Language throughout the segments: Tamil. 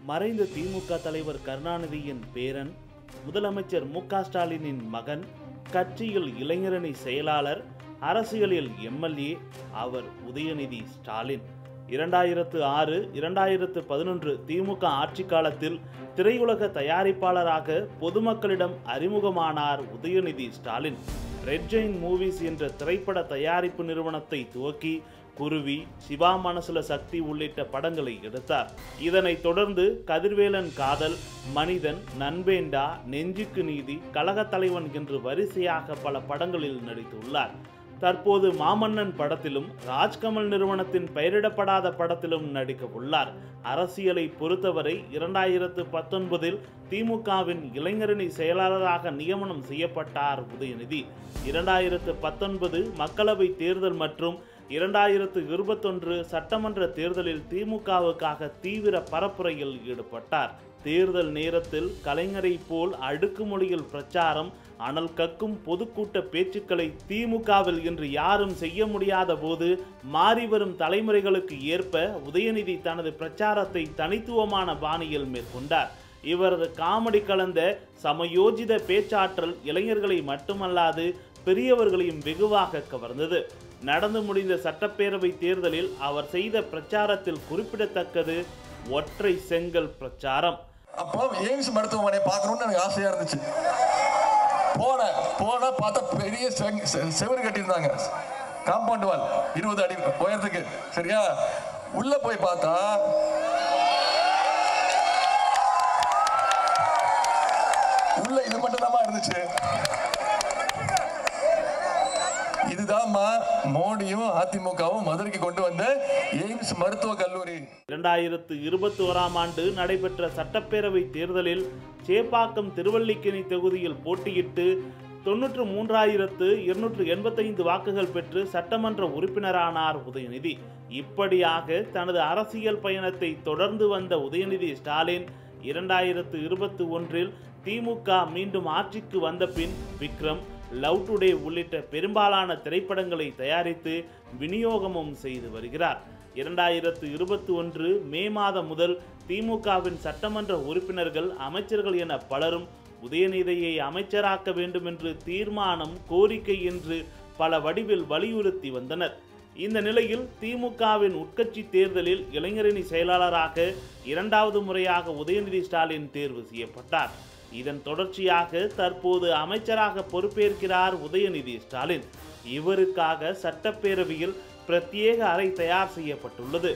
மறைந்த திமுக தலைவர் கருணாநிதியின் பேரன் முதலமைச்சர் மு க ஸ்டாலினின் மகன் கட்சியில் இளைஞரணி செயலாளர் அரசியலில் எம்எல்ஏ அவர் உதயநிதி ஸ்டாலின் இரண்டாயிரத்து ஆறு இரண்டாயிரத்து பதினொன்று திமுக ஆட்சி காலத்தில் திரையுலக தயாரிப்பாளராக பொதுமக்களிடம் அறிமுகமானார் Udhayanidhi Stalin Red Giant Movies என்ற திரைப்பட தயாரிப்பு நிறுவனத்தை துவக்கி குருவி சிவா மனசுல சக்தி உள்ளிட்ட படங்களை எடுத்தார் இதனைத் தொடர்ந்து கதிர்வேலன் காதல் மனிதன் நண்பேண்டா நெஞ்சுக்கு நீதி கழகத் தலைவன் என்று வரிசையாக பல படங்களில் நடித்துள்ளார் தற்போது மாமன்னன் படத்திலும் ராஜ்கமல் நிறுவனத்தின் பெயரிடப்படாத படத்திலும் நடிக்க உள்ளார் அரசியலை பொறுத்தவரை இரண்டாயிரத்து பத்தொன்பதில் திமுகவின் இளைஞரணி செயலாளராக நியமனம் செய்யப்பட்டார் உதயநிதி இரண்டாயிரத்து பத்தொன்பது மக்களவை தேர்தல் மற்றும் இரண்டாயிரத்து இருபத்தொன்று சட்டமன்ற தேர்தலில் திமுகவுக்காக தீவிர பரப்புரையில் ஈடுபட்டார் தேர்தல் நேரத்தில் கலைஞரை போல் அடுக்குமொழியில் பிரச்சாரம் அனல் கக்கும் பொதுக்கூட்ட பேச்சுக்களை திமுகவில் இன்று யாரும் செய்ய முடியாத போது மாறிவரும் தலைமுறைகளுக்கு ஏற்ப உதயநிதி தனது பிரச்சாரத்தை தனித்துவமான பாணியில் மேற்கொண்டார் இவரது காமெடி கலந்த சமயோஜித பேச்சாற்றல் இளைஞர்களை மட்டுமல்லாது பெரியவர்களையும் வெகுவாக கவர்ந்தது நடந்து முடிந்த சட்டப்பேரவை தேர்தலில் அவர் செய்த பிரச்சாரத்தில் குறிப்பிடத்தக்கது ஒற்றை செங்கல் பிரச்சாரம் அப்போ எய்ம்ஸ் மருத்துவமனை பார்க்கணும்னு எனக்கு ஆசையா இருந்துச்சு போனேன் போனா பார்த்தா பெரிய செங்- செ- செவுரு கட்டியிருந்தாங்க காம்பவுண்ட் வால் இருபது அடி உயரத்துக்கு சரியா உள்ள போய் பார்த்தா உள்ள இது மட்டும் தான் இருந்துச்சு இதுதான்மா மோடியும் அதிமுகவும் மதுரைக்கு கொண்டு வந்த எய்ம்ஸ் மருத்துவக் கல்லூரி இரண்டாயிரத்து இருபத்தி ஓராம் ஆண்டு நடைபெற்ற சட்டப்பேரவை தேர்தலில் சேப்பாக்கம் திருவல்லிக்கேணி தொகுதியில் போட்டியிட்டு தொன்னூற்று மூன்றாயிரத்து இருநூற்று எண்பத்தைந்து வாக்குகள் பெற்று சட்டமன்ற உறுப்பினரானார் உதயநிதி இப்படியாக தனது அரசியல் பயணத்தை தொடர்ந்து வந்த உதயநிதி ஸ்டாலின் இரண்டாயிரத்து இருபத்தி ஒன்றில் திமுக மீண்டும் ஆட்சிக்கு வந்த பின் விக்ரம் லவ் டுடே உள்ளிட்ட பெரும்பாலான திரைப்படங்களை தயாரித்து விநியோகமும் செய்து வருகிறார் இரண்டாயிரத்து இருபத்தி ஒன்று மே மாதம் முதல் திமுகவின் சட்டமன்ற உறுப்பினர்கள் அமைச்சர்கள் என பலரும் உதயநிதியை அமைச்சராக்க வேண்டும் என்று தீர்மானம் கோரிக்கை என்று பல வடிவில் வலியுறுத்தி வந்தனர் இந்த நிலையில் திமுகவின் உட்கட்சி தேர்தலில் இளைஞரணி செயலாளராக இரண்டாவது முறையாக உதயநிதி ஸ்டாலின் தேர்வு செய்யப்பட்டார் இதன் தொடர்ச்சியாக தற்போது அமைச்சராக பொறுப்பேற்கிறார் உதயநிதி ஸ்டாலின் இவருக்காக சட்டப்பேரவையில் பிரத்யேக அறை தயார் செய்யப்பட்டுள்ளது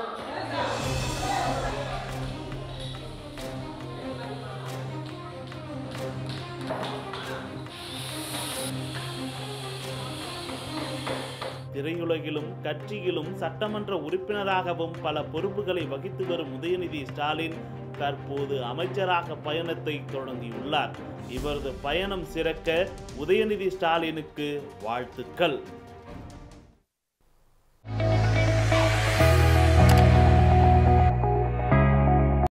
திரையுலகிலும் கட்சியிலும் சட்டமன்ற உறுப்பினராகவும் பல பொறுப்புகளை வகித்து வரும் உதயநிதி ஸ்டாலின் தற்போது அமைச்சராக பயணத்தை தொடங்கியுள்ளார் இவரது பயணம் சிறக்க உதயநிதி ஸ்டாலினுக்கு வாழ்த்துக்கள்